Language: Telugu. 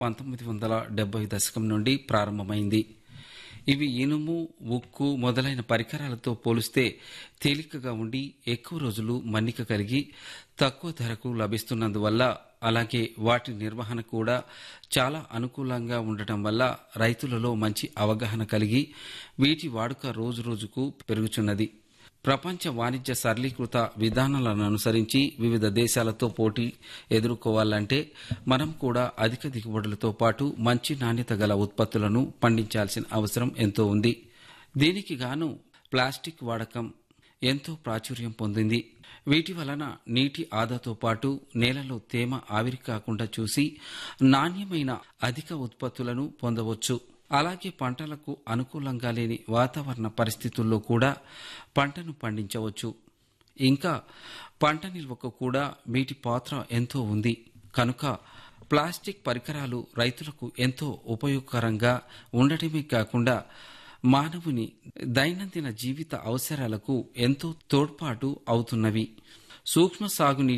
పంతొమ్మిది వందల డెబ్బై దశకం నుండి ప్రారంభమైంది ఇవి ఇనుము ఉక్కు మొదలైన పరికరాలతో పోలిస్తే తేలికగా ఉండి ఎక్కువ రోజులు మన్నిక కలిగి తక్కువ ధరకు లభిస్తున్నందువల్ల అలాగే వాటి నిర్వహణ కూడా చాలా అనుకూలంగా ఉండటం వల్ల రైతులలో మంచి అవగాహన కలిగి వీటి వాడుక రోజురోజుకు పెరుగుచున్నది ప్రపంచ వాణిజ్య సరళీకృత విధానాలను అనుసరించి వివిధ దేశాలతో పోటీ ఎదుర్కోవాలంటే మనం కూడా అధిక దిగుబడులతో పాటు మంచి నాణ్యత గల ఉత్పత్తులను పండించాల్సిన అవసరం ఎంతో ఉంది దీనికి గాను ప్లాస్టిక్ వాడకం ఎంతో ప్రాచుర్యం పొందింది వీటి వలన నీటి ఆదాతో పాటు నేలలో తేమ ఆవిరి కాకుండా చూసి నాణ్యమైన అధిక ఉత్పత్తులను పొందవచ్చు అలాగే పంటలకు అనుకూలంగా లేని వాతావరణ పరిస్థితుల్లో కూడా పంటను పండించవచ్చు ఇంకా పంట నిల్వకు కూడా వీటి పాత్ర ఎంతో ఉంది కనుక ప్లాస్టిక్ పరికరాలు రైతులకు ఎంతో ఉపయోగకరంగా ఉండటమే కాకుండా మానవుని దైనందిన జీవిత అవసరాలకు ఎంతో తోడ్పాటు అవుతున్నవి సూక్ష్మ సాగు